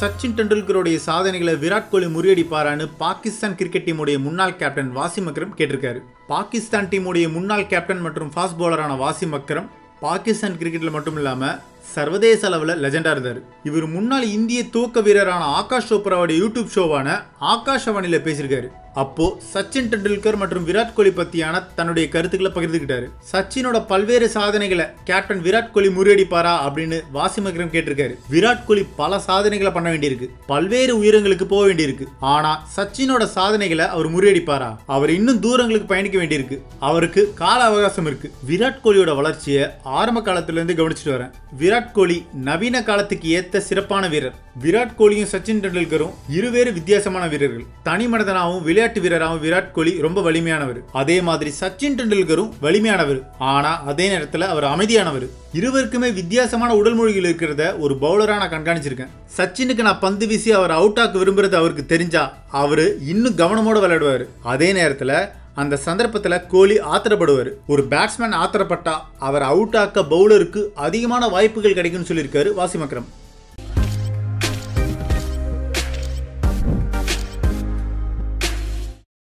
சச்சின் டெண்டுல்கருடைய சாதனைகளை விராட் கோலி முறியடிப்பாரான்னு பாகிஸ்தான் கிரிக்கெட் டீமுடைய முன்னாள் கேப்டன் வாசிம் அக்ரம் கேட்டிருக்காரு பாகிஸ்தான் டீமுடைய முன்னாள் கேப்டன் மற்றும் ஃபாஸ்ட் பவுலரான வாசிம் அக்ரம் பாகிஸ்தான் கிரிக்கெட்ல மட்டும் இல்லாம சர்வதேச அளவில் லெஜெண்டா இருந்தார் இவர் முன்னாள் இந்திய துவக்க வீரரான ஆகாஷ் சோப்ராவுடைய யூடியூப் ஷோவான ஆகாஷவாணியில பேசியிருக்காரு அப்போ சச்சின் டெண்டுல்கர் மற்றும் விராட் கோலி பத்தியான தன்னுடைய கருத்துக்களை பகிர்ந்துக்கிட்டாரு சச்சினோட பல்வேறு சாதனைகளை கேப்டன் விராட் கோலி முறியடிப்பாரா அப்படின்னு வாசிம் அக்ரம் கேட்டிருக்காரு விராட் கோலி பல சாதனைகளை பண்ண வேண்டியிருக்கு பல்வேறு உயரங்களுக்கு போக வேண்டியிருக்கு ஆனா சச்சினோட சாதனைகளை அவர் முறியடிப்பாரா அவர் இன்னும் தூரங்களுக்கு பயணிக்க வேண்டியிருக்கு அவருக்கு கால அவகாசம் இருக்கு விராட் கோலியோட வளர்ச்சியை ஆரம்ப காலத்துல இருந்து கவனிச்சுட்டு வரேன் விராட் கோலி நவீன காலத்துக்கு ஏத்த சிறப்பான வீரர் விராட் கோலியும் சச்சின் டெண்டுல்கரும் இருவேறு வித்தியாசமான வீரர்கள் தனி மனிதனாகவும் விளையாட்டு வீரராகவும் விராட் கோலி ரொம்ப வலிமையானவர் அதே மாதிரி சச்சின் டெண்டுல்கரும் வலிமையானவர் ஆனா அதே நேரத்துல அவர் அமைதியானவர் இருவருக்குமே வித்தியாசமான உடல் மொழிகள் இருக்கிறத ஒரு பவுலரா நான் கண்காணிச்சிருக்கேன் சச்சினுக்கு நான் பந்து வீசி அவர் அவுட் ஆக்க விரும்புறது அவருக்கு தெரிஞ்சா அவரு இன்னும் கவனமோட விளையாடுவார் அதே நேரத்துல அந்த சந்தர்ப்பத்தில் கோலி ஆத்திரப்படுவார் ஒரு பேட்ஸ்மேன் ஆத்திரப்பட்டா அவர் அவுட் ஆக்க பவுலருக்கு அதிகமான வாய்ப்புகள் கிடைக்கும்னு சொல்லியிருக்காரு வாசிம் அக்ரம்